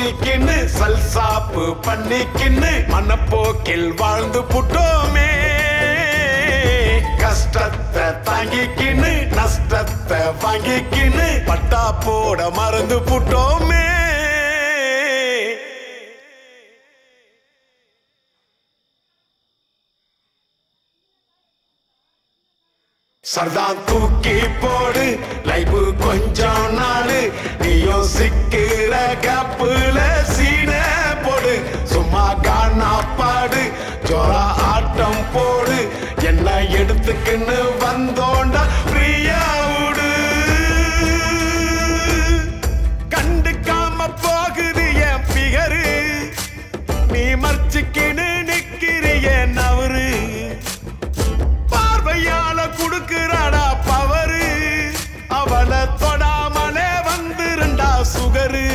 பூசிக்கின்னு சல்சாப்பு பண்ணிக்கின்னு மனப்போக்கில் வாழ்ந்து புட்டோமே கஷ்டத்தை தாங்கிக்கின்னு நஷ்டத்தை வாங்கிக்கின்னு பட்டா போட மறந்து புட்டோமே சர்தான் தூக்கி போடு லைஃபு கொஞ்சம் நாளு நீ யோசிக்கிற கப்புல சீன போடு சும்மா காணா பாடு ஜோரா ஆட்டம் போடு என்ன எடுத்துக்கின்னு வந்தோண்டா ஃப்ரீயா விடு கண்டுக்காம போகுது என் பிகரு நீ மறைச்சிக்கின்னு நிக்கிறிய நவரு பார்வையால குடுக்கிறாடா பவரு அவளை தொடாமலே வந்திருந்தா சுகரு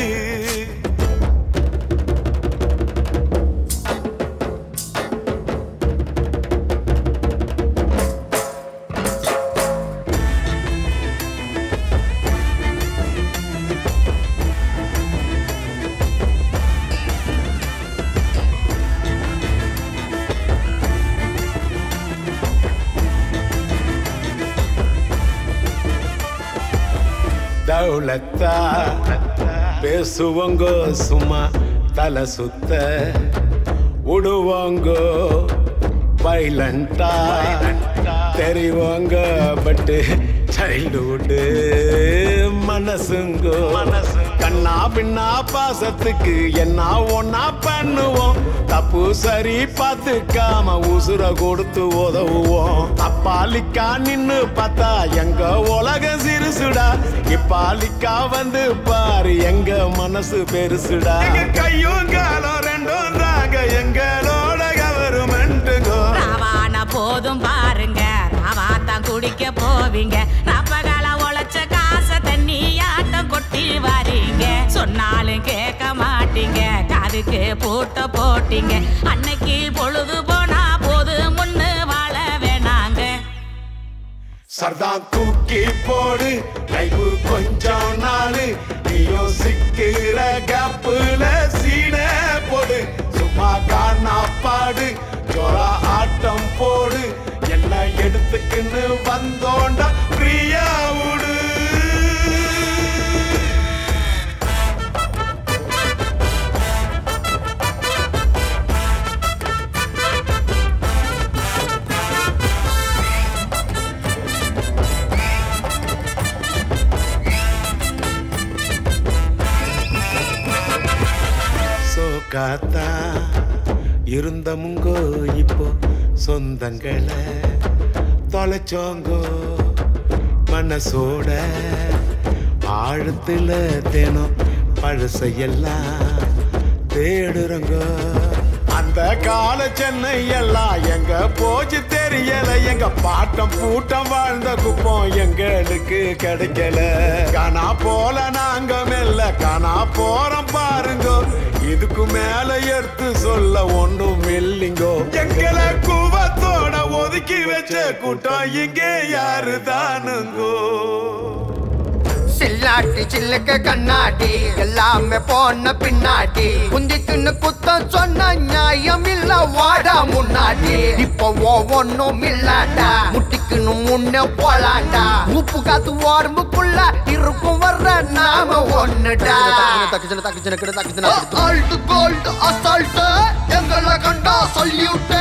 தௌலத்தா பேசுவோங்கோ சும்மா தலை சுத்த விடுவோங்கோ வைலண்டா தெரிவோங்க பட்டு சைல்டுஹுட் மனசுங்கோ கண்ணா பின்னா பாசத்துக்கு என்ன ஒன்னா பண்ணுவோம் தப்பு சரி பார்த்துக்காம உசுர கொடுத்து உதவுவோம் அப்பாலிக்கா நின்னு பார்த்தா எங்க உலக சிறுசுடா இப்பாலிக்கா வந்து பாரு எங்க மனசு பெருசுடா எங்க கையும் காலம் ரெண்டும் தாங்க எங்களோட கவர்மெண்ட்டுங்கோ ராவான போதும் பாருங்க ராவாத்தான் குடிக்க போவீங்க ரப்பகால உழைச்ச காசை தண்ணி ஆட்டம் கொட்டி வாரீங்க சொன்னாலும் கேட்க மாட்டீங்க காதுக்கு பூட்ட போட்டீங்க அன்னைக்கு பொழுது போனா போது முன்னு வாழ வேணாங்க சர்தான் தூக்கி போடு லைஃபு கொஞ்சம் நாளு நீ யோசிக்கிற கப்புல சீன போடு சும்மா காணா பாடு ஜோரா ஆட்டம் போடு என்ன எடுத்துக்கின்னு வந்தோண்டா பிரியா விடு சோகாத்தா இருந்தமுங்கோ இப்போ சொந்தங்களை தொலைச்சோங்கோ மனசோட ஆழத்துல தினம் பழசையெல்லாம் தேடுறங்கோ அந்த கால சென்னை எல்லாம் எங்க போச்சு தெரியல எங்க பாட்டம் பூட்டம் வாழ்ந்த குப்பம் எங்களுக்கு கிடைக்கல காணா போல நாங்க மெல்ல காணா போறோம் பாருங்க இதுக்கு மேல எடுத்து சொல்ல ஒண்ணும் இல்லைங்கோ எங்களை குவத்தோட ஒதுக்கி வச்ச கூட்டம் இங்கே யாரு தானுங்கோ சில்லாட்டி சில்லுக்கு கண்ணாடி எல்லாமே போன பின்னாடி குந்தி தின்னு குத்தம் சொன்ன நியாயம் இல்ல வாடா முன்னாடி இப்போ ஒவ்வொன்னும் இல்லடா முட்டிக்குன்னு முன்ன போலாண்டா உப்பு காத்து உடம்புக்குள்ள இருக்கும் வர்ற நாம ஒண்ணுடா ஆல்ட் கோல்ட் அசால்ட் எங்களை கண்டா சொல்லிவிட்டு